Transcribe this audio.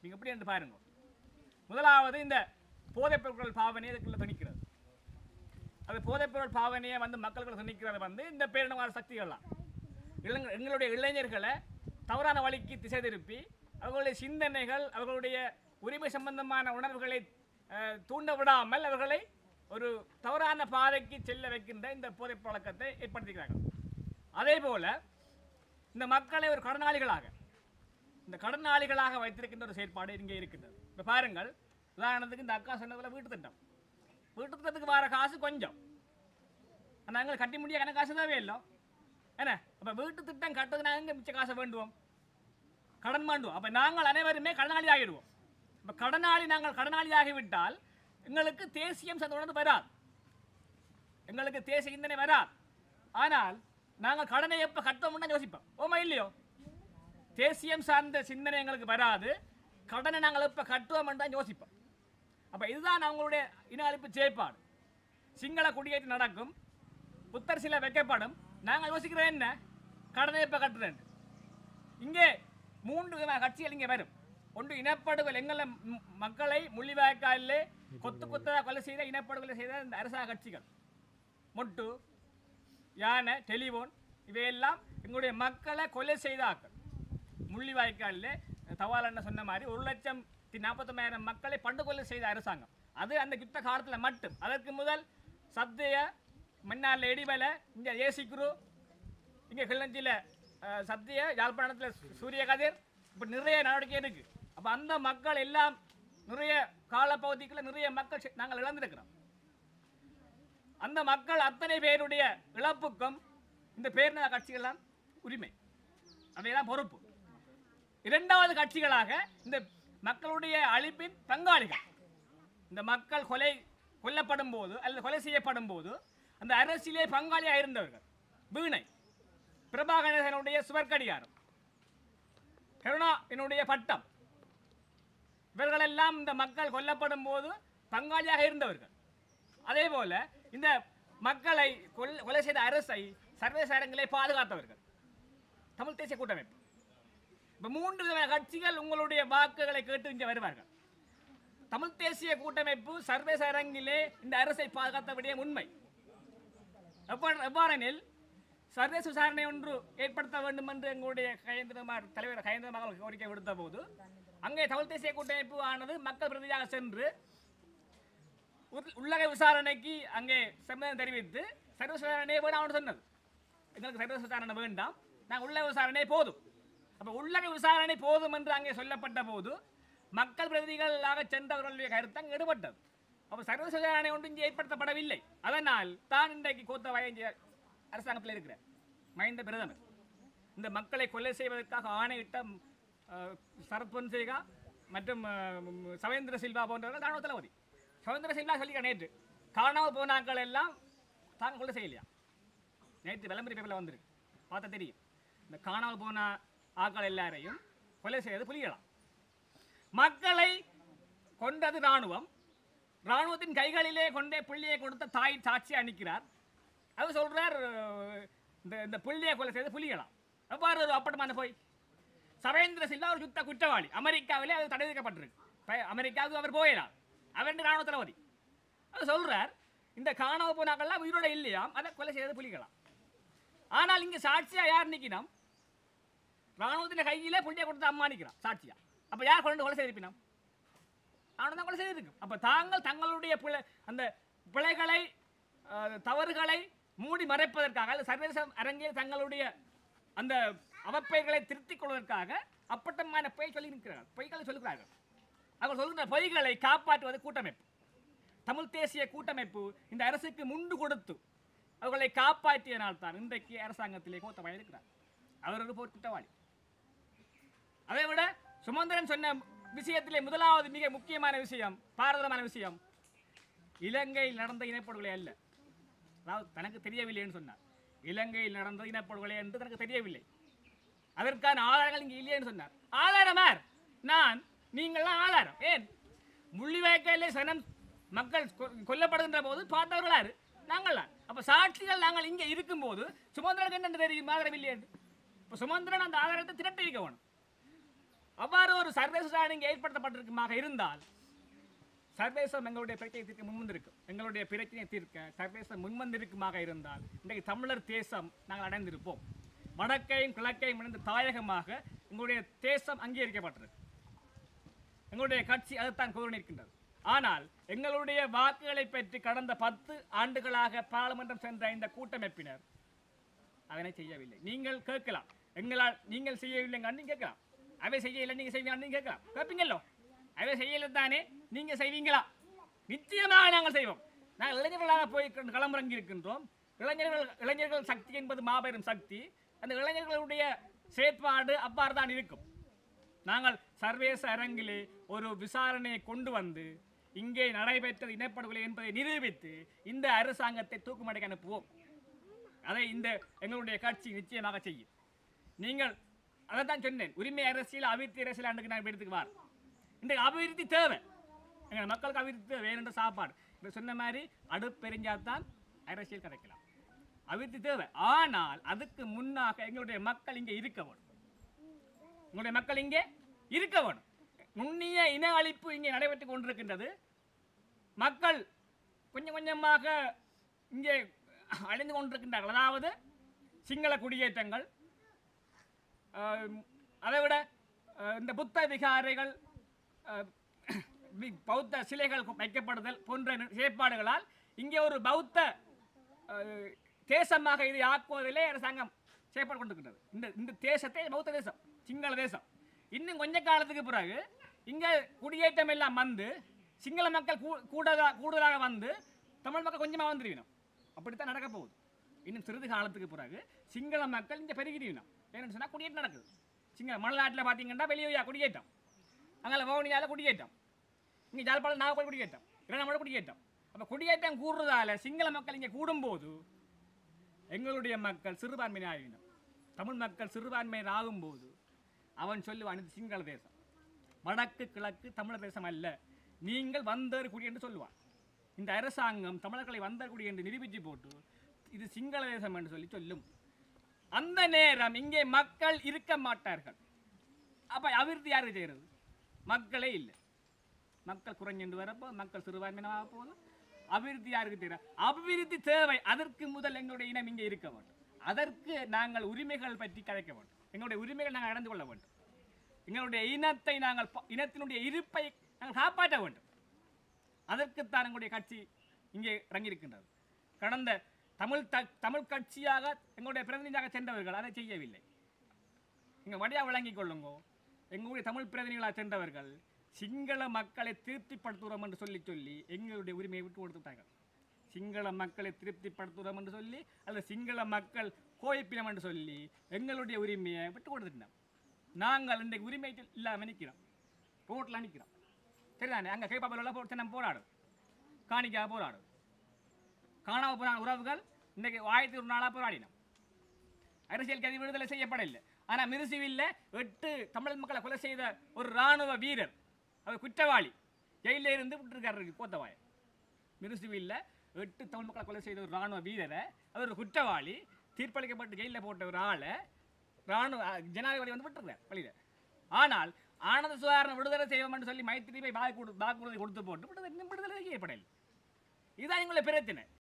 நீங்கள் எப்படி என்று பாருங்க முதலாவது இந்த போதைப் பொருட்கள் பாவனை இதுக்குள்ள திணிக்கிறது அது போதைப் பொருள் பாவனையை வந்து மக்களுக்குள்ள திணிக்கிறது வந்து இந்த பேரினவாத சக்திகள்லாம் இளைஞ எங்களுடைய இளைஞர்களை தவறான வழிக்கு திசை திருப்பி அவர்களுடைய சிந்தனைகள் அவர்களுடைய உரிமை சம்பந்தமான உணர்வுகளை அஹ், தூண்ட விடாமல் அவர்களை ஒரு தவறான பாதைக்கு செல்ல வைக்கின்ற இந்த போதைப் பழக்கத்தை ஏற்படுத்துகிறார்கள் அதே போல இந்த மக்களை ஒரு கடனாளிகளாக இந்த கடனாளிகளாக வைத்திருக்கின்ற ஒரு செயற்பாடு இங்கே இருக்கின்றது இப்போ பாருங்கள் உதாரணத்துக்கு இந்த அக்கா சொன்னதில் வீட்டு திட்டம் வீட்டு திட்டத்துக்கு வர காசு கொஞ்சம் ஆனால் எங்களுக்கு கட்டி முடிய கணக்கு காசு தேவை இல்லை என்ன அப்போ வீட்டு திட்டம் கட்டுறது நாங்கள் எங்கே மிச்ச காசை வேண்டுவோம் கடன் மாண்டுவோம் அப்போ நாங்கள் அனைவருமே கடனாளி ஆகிடுவோம் இப்போ கடனாளி நாங்கள் கடனாளி ஆகிவிட்டால் எங்களுக்கு தேசியம் சார்ந்த உணர்வு வராது எங்களுக்கு தேசிய சிந்தனை வராது ஆனால் நாங்கள் கடனை எப்போ கட்டோம்னு யோசிப்போம் ஓமா இல்லையோ தேசியம் சார்ந்த சிந்தனை எங்களுக்கு வராது கடனை நாங்கள் எப்போ கட்டுவோம் தான் யோசிப்போம் அப்போ இதுதான் அவங்களுடைய இன அழிப்பு செயற்பாடு சிங்கள குடியேற்றம் நடக்கும் புத்தர் சிலை வைக்கப்படும் நாங்கள் யோசிக்கிறது என்ன கடனை எப்போ கட்டுறேன் இங்கே மூன்று விதமான கட்சிகள் இங்கே வரும் ஒன்று இனப்படுகொலை எங்களை ம்- மக்களை முள்ளிவாய்க்காலிலே கொத்து கொத்ததாக கொலை செய்த இனப்படுகொலை செய்த இந்த அரசாங்க கட்சிகள் மொட்டு யானை டெலிஃபோன் இவையெல்லாம் எங்களுடைய மக்களை கொலை செய்த ஆக்கள் முள்ளிவாய்க்காலில் தவால் என்ன சொன்ன மாதிரி ஒரு லட்சத்தி நாற்பத்தொம்பதாயிரம் மக்களை பண்டு கொலை செய்த அரசாங்கம் அது அந்த யுத்த காலத்தில் மட்டும் அதற்கு முதல் சத்திய மன்னாரில் இடிவலை இங்கே ஏசிக்குரு இங்கே கிள்ளஞ்சியில் சத்திய யாழ்ப்பாணத்தில் சூரிய கதிர் இப்போ நிறைய நடவடிக்கை இருக்குது அப்போ அந்த மக்கள் எல்லாம் நிறைய காலப்பகுதிக்குள்ள நிறைய மக்கள் செ- நாங்கள் இழந்திருக்கிறோம் அந்த மக்கள் அத்தனை பேருடைய இழப்புக்கும் இந்த பேரின கட்சிகள்லாம் உரிமை அவையெல்லாம் பொறுப்பு இரண்டாவது கட்சிகளாக இந்த மக்களுடைய அழிப்பின் பங்காளிகள் இந்த மக்கள் கொலை கொல்லப்படும் போது அல்லது கொலை செய்யப்படும் போது அந்த அரசியலே பங்காளியாக இருந்தவர்கள் வீணை பிரபாகரனுடைய சுவர்க்கடிகாரம் கருணா என்னுடைய பட்டம் இவர்களெல்லாம் இந்த மக்கள் கொல்லப்படும் போது பங்காளியாக இருந்தவர்கள் அதே போல இந்த மக்களை கொல் கொலை செய்த அரசை சர்வதேச அரங்கிலே பாதுகாத்தவர்கள் தமிழ் தேசிய கூட்டமைப்பு இப்போ மூன்று விதமான கட்சிகள் உங்களுடைய வாக்குகளை கேட்டு இங்கே வருவார்கள் தமிழ் தேசிய கூட்டமைப்பு சர்வதேச அரங்கிலே இந்த அரசை பாதுகாத்த விடயம் உண்மை எவ்வாறு எவ்வாறெனில் சர்வதேச விசாரணை ஒன்று ஏற்படுத்த வேண்டும் என்று எங்களுடைய கயந்திரமார் தலைவர் கயந்திர மகள் கோரிக்கை விடுத்த போது அங்கே தமிழ் தேசிய கூட்டமைப்பு ஆனது மக்கள் பிரதியாக சென்று உள்- உள்ளக விசாரணைக்கு அங்கே சம்மதம் தெரிவித்து சர்வ விசாரணை வேணாம்னு சொன்னது எங்களுக்கு சர்வ விசாரணை வேண்டாம் நாங்கள் உள்ள விசாரணை போதும் அப்போ உள்ளக விசாரணை போதும் என்று அங்கே சொல்லப்பட்ட போது மக்கள் பிரதிநிதிகளாக சென்றவர்களுடைய கருத்து அங்கே ஈடுபட்டது அப்போ சர்வ விசாரணை ஒன்றும் இங்கே ஏற்படுத்தப்படவில்லை அதனால் தான் இன்றைக்கு கோத்த வயஞ்ச அரசாங்கத்தில் இருக்கிற மஹிந்த பிரதமர் இந்த மக்களை கொலை செய்வதற்காக ஆணையிட்ட அஹ், சரத் பொன்சேகா மற்றும் அஹ், சவேந்திர சில்வா போன்றவர்கள் ராணுவ தளபதி சவேந்திர சில்வா சொல்லிக்க நேற்று காணாமல் போனாக்கள் எல்லாம் தான் கொலை செய்யலையா நேற்று விளம்பர பேப்பரில் வந்திருக்கு பார்த்தா தெரியும் இந்த காணாமல் போன ஆக்கள் எல்லாரையும் கொலை செய்வது புலிகளாம் மக்களை கொண்டது ராணுவம் ராணுவத்தின் கைகளிலே கொண்டே புள்ளியை கொடுத்த தாய் சாட்சி அணிக்கிறார் அவர் சொல்றார் அஹ், இந்த இந்த புள்ளியை கொலை செய்து புலிகளாம் எவ்வாறு ஒரு அப்பட்டமான போய் சவேந்திர சில்வா ஒரு யுத்த குற்றவாளி அமெரிக்காவிலே அது தடை விதிக்கப்பட்டிருக்கு ப- அமெரிக்காவுக்கு அவர் போயிடார் அவர் ராணுவ தளபதி அவர் சொல்றார் இந்த காணாம போனாக்கள்லாம் உயிரோட இல்லையாம் அதை கொலை செய்தது புலிகளாம் ஆனால் இங்க சாட்சியா யார் நிற்கினோம் ராணுவத்தின் கையிலே புள்ளியை கொடுத்து அம்மா நிற்கிறான் சாட்சியா அப்ப யார் கொண்டு கொலை செய்திருப்பினோம் அவனை தான் கொலை செய்திருக்கும் அப்ப தாங்கள் தங்களுடைய பிழை அந்த பிழைகளை அஹ், தவறுகளை மூடி மறைப்பதற்காக அல்லது சர்வதேச அரங்கில் தங்களுடைய அந்த அவப்பெயர்களை திருத்திக் கொள்வதற்காக அப்பட்டமான பொய் சொல்லி இருக்கிறார்கள் பொய்களை சொல்லுகிறார்கள் அவர் சொல்கின்ற பொய்களை காப்பாற்றுவது கூட்டமைப்பு தமிழ் தேசிய கூட்டமைப்பு இந்த அரசுக்கு முண்டு கொடுத்து அவர்களை காப்பாற்றியனால் தான் இன்றைக்கு அரசாங்கத்திலே கோத்தமாக இருக்கிறார் அவர் ஒரு போர் குற்றவாளி அதை விட சுமந்திரன் சொன்ன விஷயத்திலே முதலாவது மிக முக்கியமான விஷயம் பாரதமான விஷயம் இலங்கையில் நடந்த இனப்படுகொலை அல்ல அதாவது தனக்கு தெரியவில்லைன்னு சொன்னார் இலங்கையில் நடந்த இனப்படுகொலை என்று தனக்கு தெரியவில்லை அதற்கான ஆதாரங்கள் இங்கே இல்லைன்னு சொன்னார் ஆதாரமார் நான் நீங்கள்லாம் ஆதாரம் ஏன் முள்ளிவாய்க்காலே சனம் மக்கள் கொ- கொல்லப்படுகின்ற போது பார்த்தவர்கள் யாரு நாங்கள் தான் அப்போ சாட்சிகள் நாங்கள் இங்கே இருக்கும்போது சுமந்திரனுக்கு என்ன தெரியும் ஆதாரம் இல்லையேன்னு இப்போ சுமந்திரன் அந்த ஆதாரத்தை திரட்டி வைக்க வேணும் அவ்வாறு ஒரு சர்வதேச விசாரணை இங்கே ஏற்படுத்தப்பட்டிருக்குமாக இருந்தால் சர்வதேசம் எங்களுடைய பிரச்சனையை தீர்க்க முன்வந்திருக்கும் எங்களுடைய பிரச்சனையை தீர்க்க சர்வதேசம் முன்வந்திருக்குமாக இருந்தால் இன்றைக்கு தமிழர் தேசம் நாங்கள் அடைந்திருப்போம் வடக்கையும் கிழக்கையும் இணைந்த தாயகமாக எங்களுடைய தேசம் அங்கீகரிக்கப்பட்டிருக்கு எங்களுடைய கட்சி அதைத்தான் கோரி நிற்கின்றது ஆனால் எங்களுடைய வாக்குகளை பெற்று கடந்த பத்து ஆண்டுகளாக பாராளுமன்றம் சென்ற இந்த கூட்டமைப்பினர் அதனை செய்யவில்லை நீங்கள் கேட்கலாம் எங்களால் நீங்கள் செய்யவில்லைங்க நீங்க கேட்கலாம் அவை செய்யவில்லை நீங்க செய்வீங்க நீங்க கேட்கலாம் கேட்பீங்கல்லோ அவை செய்யல தானே நீங்க செய்வீங்களா நிச்சயமாக நாங்கள் செய்வோம் நாங்கள் இளைஞர்களாக போய் க- களமிறங்கி இருக்கின்றோம் இளைஞர்கள் இளைஞர்கள் சக்தி என்பது மாபெரும் சக்தி அந்த இளைஞர்களுடைய செயற்பாடு அவ்வாறு தான் இருக்கும் நாங்கள் சர்வதேச அரங்கிலே ஒரு விசாரணையை கொண்டு வந்து இங்கே நடைபெற்றது இனப்படுகொலை என்பதை நிரூபித்து இந்த அரசாங்கத்தை தூக்குமடைக்கு அனுப்புவோம் அதை இந்த எங்களுடைய கட்சி நிச்சயமாக செய்யும் நீங்கள் அதை தான் சொன்னேன் உரிமை அரசியல் அபிவிருத்தி அரசியல் ஆண்டுக்கு நான் எடுத்துக்கு வார் இந்த அபிவிருத்தி தேவை எங்கள் மக்களுக்கு அபிவிருத்தி தேவை வேணுன்ற சாப்பாடு இந்த சொன்ன மாதிரி அடுப்பெரிஞ்சால் அரசியல் கிடைக்கலாம் அபிவிருத்தி தேவை ஆனால் அதுக்கு முன்னாக எங்களுடைய மக்கள் இங்கே இருக்க வேணும் உங்களுடைய மக்கள் இங்கே இருக்க வேணும் நுண்ணிய இன அழிப்பு இங்கே நடைபெற்றுக் கொண்டிருக்கின்றது மக்கள் கொஞ்சம் கொஞ்சமாக இங்கே அழிந்து கொண்டிருக்கின்றார்கள் அதாவது சிங்கள குடியேற்றங்கள் ஆம், அதை விட அஹ், இந்த புத்த விகாரைகள் அஹ், வி- பௌத்த சிலைகள் வைக்கப்படுதல் போன்ற நி- செயற்பாடுகளால் இங்கே ஒரு பௌத்த அஹ், தேசமாக இதை ஆக்குவதிலே அரசாங்கம் செயல்பட்டு கொண்டிருக்கின்றது இந்த இந்த தேசத்தை பௌத்த தேசம் சிங்கள தேசம் இன்னும் கொஞ்ச காலத்துக்கு பிறகு இங்கே குடியேற்றம் எல்லாம் வந்து சிங்கள மக்கள் கூ- கூடுதலா கூடுதலாக வந்து தமிழ் மக்கள் கொஞ்சமாக வந்துருவினோம் அப்படித்தான் நடக்க போகுது இன்னும் சிறிது காலத்துக்கு பிறகு சிங்கள மக்கள் இங்கே பெருகிடுவினோம் ஏன்னு சொன்னால் குடியேற்றம் நடக்குது சிங்கள மலைநாட்டில் பார்த்தீங்கன்னா வெளியே குடியேற்றம் அங்கே வவுனியாவில் குடியேற்றம் இங்கே ஜாழ்ப்பாணம் நாகப்பல் குடியேற்றம் இளநமட குடியேற்றம் அப்போ குடியேற்றம் கூடுறதால சிங்கள மக்கள் இங்கே கூடும்போது எங்களுடைய மக்கள் சிறுபான்மையினர் ஆகினோம் தமிழ் மக்கள் சிறுபான்மையினர் ஆகும்போது அவன் சொல்லுவான் இது சிங்கள தேசம் வடக்கு கிழக்கு தமிழர் தேசம் அல்ல நீங்கள் வந்தர் குடி என்று சொல்லுவான் இந்த அரசாங்கம் தமிழர்களை வந்தர் குடி என்று நிரூபித்து போட்டு இது சிங்கள தேசம் என்று சொல்லி சொல்லும் அந்த நேரம் இங்கே மக்கள் இருக்க மாட்டார்கள் அப்ப அபிவிருத்தி யாரு செய்யறது மக்களே இல்லை மக்கள் குறைஞ்சென்று வரப்போ மக்கள் சிறுபான்மையினமாக போகுது அபிவிருத்தி யாருக்கு தெரியும் அபிவிருத்தி தேவை அதற்கு முதல் எங்களுடைய இனம் இங்கே இருக்க வேண்டும் அதற்கு நாங்கள் உரிமைகள் பற்றி கதைக்க வேண்டும் எங்களுடைய உரிமைகள் நாங்கள் அடைந்து கொள்ள வேண்டும் எங்களுடைய இனத்தை நாங்கள் ப- இனத்தினுடைய இருப்பை நாங்கள் காப்பாற்ற வேண்டும் அதற்குத்தான் எங்களுடைய கட்சி இங்கே இறங்கியிருக்கின்றது கடந்த தமிழ் த தமிழ் கட்சியாக எங்களுடைய பிரதிநிதியாக சென்றவர்கள் அதை செய்யவில்லை நீங்கள் வடியாக விளங்கிக் கொள்ளுங்கோ எங்களுடைய தமிழ் பிரதிநிதிகளாக சென்றவர்கள் சிங்கள மக்களை திருப்திப்படுத்துகிறோம் என்று சொல்லி சொல்லி எங்களுடைய உரிமையை விட்டு கொடுத்துட்டார்கள் சிங்கள மக்களை திருப்திப்படுத்துகிறோம் என்று சொல்லி அல்லது சிங்கள மக்கள் கோயிப்பினம் என்று சொல்லி எங்களுடைய உரிமையை விட்டு கொடுத்துட்டோம் நாங்கள் இன்றைக்கு உரிமை இல்லாமல் நிற்கிறோம் ரோட்டில் நிற்கிறோம் சரிதானே அங்கே கைப்பாப்பில் போட்டு நம்ம போராடும் காணிக்காக போராடும் காணாம போன உறவுகள் இன்றைக்கு ஆயிரத்தி ஒரு நாளாக போராடினோம் அரசியல் கைதி விடுதலை செய்யப்படவில்லை ஆனால் மிருசுவில் எட்டு தமிழ் மக்களை கொலை செய்த ஒரு இராணுவ வீரர் அவர் குற்றவாளி ஜெயிலில் இருந்து விட்டுருக்காரு கோத்தவாய மிருசுவில் எட்டு தமிழ் மக்களை கொலை செய்த ஒரு இராணுவ வீரரை அவர் ஒரு குற்றவாளி தீர்ப்பளிக்கப்பட்டு ஜெயிலில் போட்ட ஒரு ஆளை இராணுவ அஹ், ஜனாதிபதி வந்து விட்டுருக்கார் வழியில் ஆனால் ஆனந்த சுதாரண விடுதலை செய்வோம்னு சொல்லி மைத்திரி போய் வாக்கு கொடு வாக்குறுதி கொடுத்து போட்டு விடுதலை இன்னும் விடுதலை செய்யப்படவில்லை இதுதான் எங்களுடைய பிரச்சனை